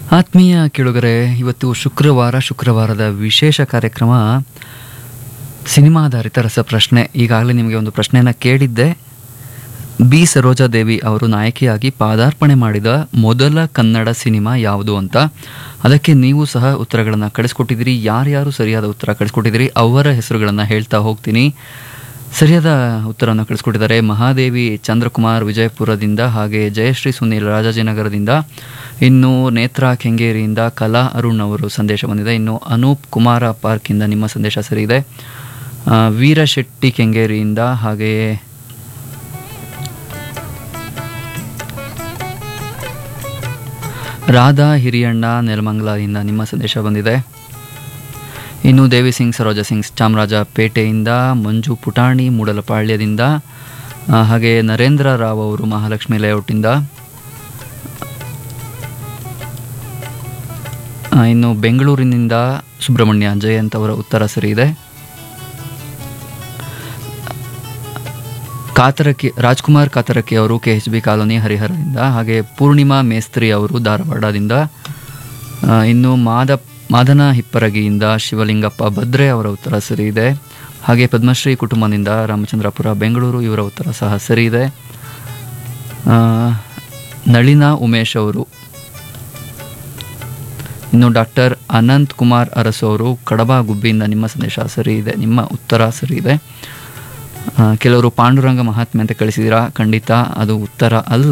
ಆತ್ಮೀಯ ಕೇಳುಗರೆ ಇವತ್ತು ಶುಕ್ರವಾರ ಶುಕ್ರವಾರದ ವಿಶೇಷ ಕಾರ್ಯಕ್ರಮ ಸಿನಿಮಾಧಾರಿತ ರಸಪ್ರಶ್ನೆ ಈಗಾಗಲೇ ನಿಮಗೆ ಒಂದು ಪ್ರಶ್ನೆಯನ್ನು ಕೇಳಿದ್ದೆ ಬಿ ಸರೋಜಾದೇವಿ ಅವರು ನಾಯಕಿಯಾಗಿ ಪಾದಾರ್ಪಣೆ ಮಾಡಿದ ಮೊದಲ ಕನ್ನಡ ಸಿನಿಮಾ ಯಾವುದು ಅಂತ ಅದಕ್ಕೆ ನೀವು ಸಹ ಉತ್ತರಗಳನ್ನು ಕಳಿಸ್ಕೊಟ್ಟಿದ್ದೀರಿ ಯಾರ್ಯಾರು ಸರಿಯಾದ ಉತ್ತರ ಕಳಿಸ್ಕೊಟ್ಟಿದ್ದೀರಿ ಅವರ ಹೆಸರುಗಳನ್ನು ಹೇಳ್ತಾ ಹೋಗ್ತೀನಿ ಸರಿಯಾದ ಉತ್ತರವನ್ನು ಕಳಿಸ್ಕೊಟ್ಟಿದ್ದಾರೆ ಮಹಾದೇವಿ ಚಂದ್ರಕುಮಾರ್ ವಿಜಯಪುರದಿಂದ ಹಾಗೆ ಜಯಶ್ರೀ ಸುನೀಲ್ ರಾಜಾಜಿನಗರದಿಂದ ಇನ್ನು ನೇತ್ರಾ ಕೆಂಗೇರಿಯಿಂದ ಕಲಾ ಅರುಣ್ ಅವರು ಸಂದೇಶ ಬಂದಿದೆ ಇನ್ನು ಅನೂಪ್ ಕುಮಾರ ಪಾರ್ಕಿಂದ ನಿಮ್ಮ ಸಂದೇಶ ಸರಿ ಇದೆ ಆ, ವೀರ ಶೆಟ್ಟಿ ಕೆಂಗೇರಿಯಿಂದ ಹಾಗೆಯೇ ರಾಧಾ ಹಿರಿಯಣ್ಣ ನೆಲಮಂಗಲದಿಂದ ನಿಮ್ಮ ಸಂದೇಶ ಬಂದಿದೆ ಇನ್ನು ದೇವಿ ಸಿಂಗ್ ಸರೋಜ ಸಿಂಗ್ ಚಾಮರಾಜಪೇಟೆಯಿಂದ ಮಂಜು ಪುಟಾಣಿ ಮೂಡಲಪಾಳ್ಯದಿಂದ ಆ, ಹಾಗೆ ನರೇಂದ್ರ ರಾವ್ ಅವರು ಮಹಾಲಕ್ಷ್ಮಿ ಲೇಔಟಿಂದ ಆ, ಇನ್ನು ಬೆಂಗಳೂರಿನಿಂದ ಸುಬ್ರಹ್ಮಣ್ಯ ಜಯಂತ್ ಅವರ ಉತ್ತರ ಸರಿ ಇದೆ ಕಾತರಕಿ ರಾಜ್ಕುಮಾರ್ ಕಾತರಕಿ ಅವರು ಕೆ ಎಚ್ ಬಿ ಕಾಲೋನಿ ಹರಿಹರದಿಂದ ಹಾಗೆ ಪೂರ್ಣಿಮಾ ಮೇಸ್ತ್ರಿ ಅವರು ಧಾರವಾಡದಿಂದ ಆ, ಇನ್ನು ಮಾದ ಮಾದನ ಹಿಪ್ಪರಗಿಯಿಂದ ಶಿವಲಿಂಗಪ್ಪ ಭದ್ರೆ ಅವರ ಉತ್ತರ ಸರಿ ಇದೆ ಹಾಗೆ ಪದ್ಮಶ್ರೀ ಕುಟುಂಬದಿಂದ ರಾಮಚಂದ್ರಪುರ ಬೆಂಗಳೂರು ಇವರ ಉತ್ತರ ಸಹ ಸರಿ ಇದೆ ಆ, ನಳಿನಾ ಉಮೇಶ್ ಅವರು ಇನ್ನು ಡಾಕ್ಟರ್ ಅನಂತ್ ಕುಮಾರ್ ಅರಸು ಅವರು ಕಡಬ ಗುಬ್ಬಿಯಿಂದ ನಿಮ್ಮ ಸಂದೇಶ ಸರಿ ಇದೆ ನಿಮ್ಮ ಉತ್ತರ ಸರಿ ಇದೆ ಆ, ಕೆಲವರು ಪಾಂಡುರಂಗ ಮಹಾತ್ಮೆ ಅಂತ ಕಳಿಸಿದ್ದೀರಾ ಖಂಡಿತ ಅದು ಉತ್ತರ ಅಲ್ಲ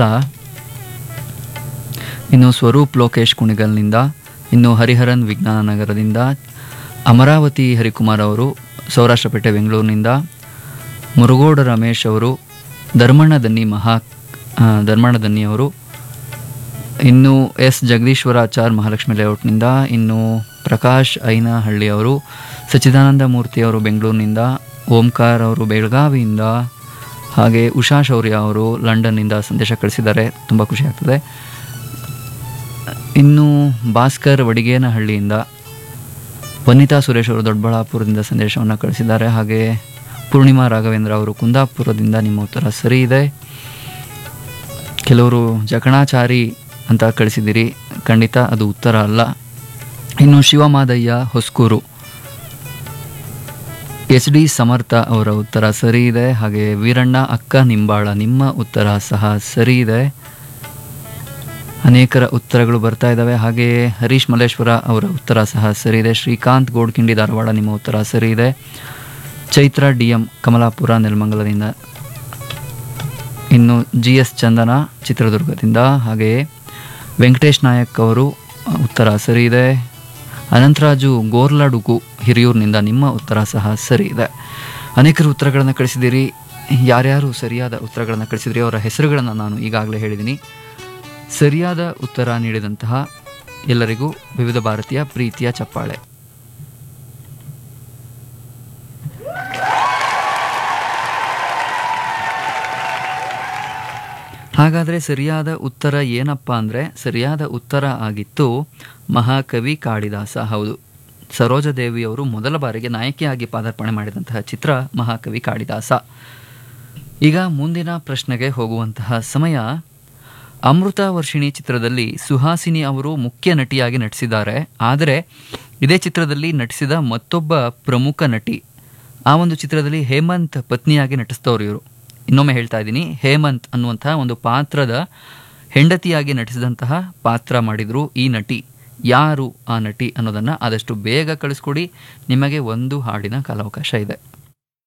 ಇನ್ನು ಸ್ವರೂಪ್ ಲೋಕೇಶ್ ಕುಣಿಗಲ್ನಿಂದ ಇನ್ನು ಹರಿಹರನ್ ವಿಜ್ಞಾನ ನಗರದಿಂದ ಅಮರಾವತಿ ಹರಿಕುಮಾರ್ ಅವರು ಸೌರಾಷ್ಟ್ರಪೇಟೆ ಬೆಂಗಳೂರಿನಿಂದ ಮುರುಗೋಡ ರಮೇಶ್ ಅವರು ಧರ್ಮಣ್ಣ ದನ್ನಿ ಮಹಾ ಆ, ಧರ್ಮಣ್ಣ ದನ್ನಿ ಅವರು ಇನ್ನು ಎಸ್ ಜಗದೀಶ್ವರಾಚಾರ್ ಮಹಾಲಕ್ಷ್ಮಿ ಲೇಔಟ್ನಿಂದ ಇನ್ನು ಪ್ರಕಾಶ್ ಐನಹಳ್ಳಿ ಅವರು ಸಚ್ಚಿದಾನಂದ ಮೂರ್ತಿ ಅವರು ಬೆಂಗಳೂರಿನಿಂದ ಓಂಕಾರ್ ಅವರು ಬೆಳಗಾವಿಯಿಂದ ಹಾಗೆ ಉಷಾ ಶೌರ್ಯ ಅವರು ಲಂಡನ್ನಿಂದ ಸಂದೇಶ ಕಳಿಸಿದ್ದಾರೆ ತುಂಬ ಖುಷಿ ಆಗ್ತದೆ ಇನ್ನು ಭಾಸ್ಕರ್ ವಡಿಗೇನಹಳ್ಳಿಯಿಂದ ವನಿತಾ ಸುರೇಶ್ ಅವರು ದೊಡ್ಡಬಳ್ಳಾಪುರದಿಂದ ಸಂದೇಶವನ್ನು ಕಳಿಸಿದ್ದಾರೆ ಹಾಗೆ ಪೂರ್ಣಿಮಾ ರಾಘವೇಂದ್ರ ಅವರು ಕುಂದಾಪುರದಿಂದ ನಿಮ್ಮ ಉತ್ತರ ಸರಿ ಇದೆ ಕೆಲವರು ಜಕಣಾಚಾರಿ ಅಂತ ಕಳಿಸಿದ್ದೀರಿ ಖಂಡಿತ ಅದು ಉತ್ತರ ಅಲ್ಲ ಇನ್ನು ಶಿವಮಾದಯ್ಯ ಹೊಸ್ಕೂರು ಎಚ್ ಡಿ ಸಮರ್ಥ ಅವರ ಉತ್ತರ ಸರಿ ಇದೆ ಹಾಗೆ ವೀರಣ್ಣ ಅಕ್ಕ ನಿಂಬಾಳ ನಿಮ್ಮ ಉತ್ತರ ಸಹ ಸರಿ ಇದೆ ಅನೇಕರ ಉತ್ತರಗಳು ಬರ್ತಾ ಇದ್ದಾವೆ ಹಾಗೆ ಹರೀಶ್ ಮಲ್ಲೇಶ್ವರ ಅವರ ಉತ್ತರ ಸಹ ಸರಿ ಇದೆ ಶ್ರೀಕಾಂತ್ ಗೋಡ್ಕಿಂಡಿ ಧಾರವಾಡ ನಿಮ್ಮ ಉತ್ತರ ಸರಿ ಇದೆ ಚೈತ್ರ ಡಿ ಎಂ ಕಮಲಾಪುರ ನೆಲಮಂಗಲದಿಂದ ಇನ್ನು ಜಿ ಎಸ್ ಚಂದನ ಚಿತ್ರದುರ್ಗದಿಂದ ಹಾಗೆಯೇ ವೆಂಕಟೇಶ್ ನಾಯಕ್ ಅವರು ಅ, ಉತ್ತರ ಸರಿ ಇದೆ ಅನಂತರಾಜು ಗೋರ್ಲಾಡುಗು ಹಿರಿಯೂರಿನಿಂದ ನಿಮ್ಮ ಉತ್ತರ ಸಹ ಸರಿ ಇದೆ ಅನೇಕರು ಉತ್ತರಗಳನ್ನು ಕಳಿಸಿದ್ದೀರಿ ಯಾರ್ಯಾರು ಸರಿಯಾದ ಉತ್ತರಗಳನ್ನು ಕಳಿಸಿದ್ರಿ ಅವರ ಹೆಸರುಗಳನ್ನು ನಾನು ಈಗಾಗಲೇ ಹೇಳಿದ್ದೀನಿ ಸರಿಯಾದ ಉತ್ತರ ನೀಡಿದಂತಹ ಎಲ್ಲರಿಗೂ ವಿವಿಧ ಭಾರತೀಯ ಪ್ರೀತಿಯ ಚಪ್ಪಾಳೆ ಹಾಗಾದರೆ ಸರಿಯಾದ ಉತ್ತರ ಏನಪ್ಪ ಅಂದರೆ ಸರಿಯಾದ ಉತ್ತರ ಆಗಿತ್ತು ಮಹಾಕವಿ ಕಾಳಿದಾಸ ಹೌದು ಸರೋಜದೇವಿಯವರು ಮೊದಲ ಬಾರಿಗೆ ನಾಯಕಿಯಾಗಿ ಪಾದಾರ್ಪಣೆ ಮಾಡಿದಂತಹ ಚಿತ್ರ ಮಹಾಕವಿ ಕಾಳಿದಾಸ ಈಗ ಮುಂದಿನ ಪ್ರಶ್ನೆಗೆ ಹೋಗುವಂತಹ ಸಮಯ ಅಮೃತ ವರ್ಷಿಣಿ ಚಿತ್ರದಲ್ಲಿ ಸುಹಾಸಿನಿ ಅವರು ಮುಖ್ಯ ನಟಿಯಾಗಿ ನಟಿಸಿದ್ದಾರೆ ಆದರೆ ಇದೇ ಚಿತ್ರದಲ್ಲಿ ನಟಿಸಿದ ಮತ್ತೊಬ್ಬ ಪ್ರಮುಖ ನಟಿ ಆ ಒಂದು ಚಿತ್ರದಲ್ಲಿ ಹೇಮಂತ್ ಪತ್ನಿಯಾಗಿ ನಟಿಸಿದವರು ಇವರು ಇನ್ನೊಮ್ಮೆ ಹೇಳ್ತಾ ಇದ್ದೀನಿ ಹೇಮಂತ್ ಅನ್ನುವಂತಹ ಒಂದು ಪಾತ್ರದ ಹೆಂಡತಿಯಾಗಿ ನಟಿಸಿದಂತಹ ಪಾತ್ರ ಮಾಡಿದ್ರು ಈ ನಟಿ ಯಾರು ಆ ನಟಿ ಅನ್ನೋದನ್ನು ಆದಷ್ಟು ಬೇಗ ಕಳಿಸ್ಕೊಡಿ ನಿಮಗೆ ಒಂದು ಹಾಡಿನ ಕಾಲಾವಕಾಶ ಇದೆ